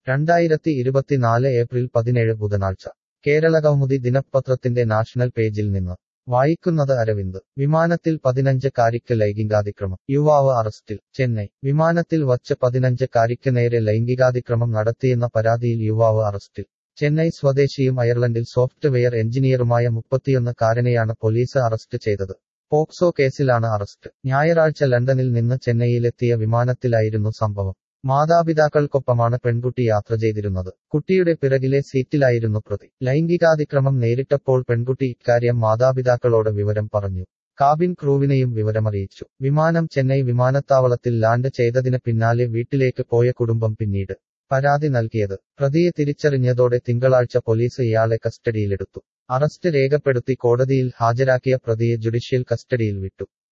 രണ്ടായിരത്തി ഇരുപത്തിനാല് ഏപ്രിൽ പതിനേഴ് ബുധനാഴ്ച കേരളകൗമുദി ദിനപത്രത്തിന്റെ നാഷണൽ പേജിൽ നിന്ന് വായിക്കുന്നത് അരവിന്ദ് വിമാനത്തിൽ പതിനഞ്ചക്കാരിക്ക് ലൈംഗികാതിക്രമം യുവാവ് അറസ്റ്റിൽ ചെന്നൈ വിമാനത്തിൽ വച്ച് പതിനഞ്ചക്കാരിക്ക് നേരെ ലൈംഗികാതിക്രമം നടത്തിയെന്ന പരാതിയിൽ യുവാവ് അറസ്റ്റിൽ ചെന്നൈ സ്വദേശിയും അയർലൻഡിൽ സോഫ്റ്റ്വെയർ എഞ്ചിനീയറുമായ മുപ്പത്തിയൊന്ന് കാരനെയാണ് പോലീസ് അറസ്റ്റ് ചെയ്തത് പോക്സോ കേസിലാണ് അറസ്റ്റ് ഞായറാഴ്ച ലണ്ടനിൽ നിന്ന് ചെന്നൈയിലെത്തിയ വിമാനത്തിലായിരുന്നു സംഭവം മാതാപിതാക്കൾക്കൊപ്പമാണ് പെൺകുട്ടി യാത്ര ചെയ്തിരുന്നത് കുട്ടിയുടെ പിറകിലെ സീറ്റിലായിരുന്നു പ്രതി ലൈംഗികാതിക്രമം നേരിട്ടപ്പോൾ പെൺകുട്ടി ഇക്കാര്യം മാതാപിതാക്കളോട് വിവരം പറഞ്ഞു കാബിൻ ക്രൂവിനെയും വിവരമറിയിച്ചു വിമാനം ചെന്നൈ വിമാനത്താവളത്തിൽ ലാൻഡ് ചെയ്തതിന് പിന്നാലെ വീട്ടിലേക്ക് പോയ കുടുംബം പിന്നീട് പരാതി നൽകിയത് പ്രതിയെ തിരിച്ചറിഞ്ഞതോടെ തിങ്കളാഴ്ച പോലീസ് ഇയാളെ കസ്റ്റഡിയിലെടുത്തു അറസ്റ്റ് രേഖപ്പെടുത്തി കോടതിയിൽ ഹാജരാക്കിയ പ്രതിയെ ജുഡീഷ്യൽ കസ്റ്റഡിയിൽ വിട്ടു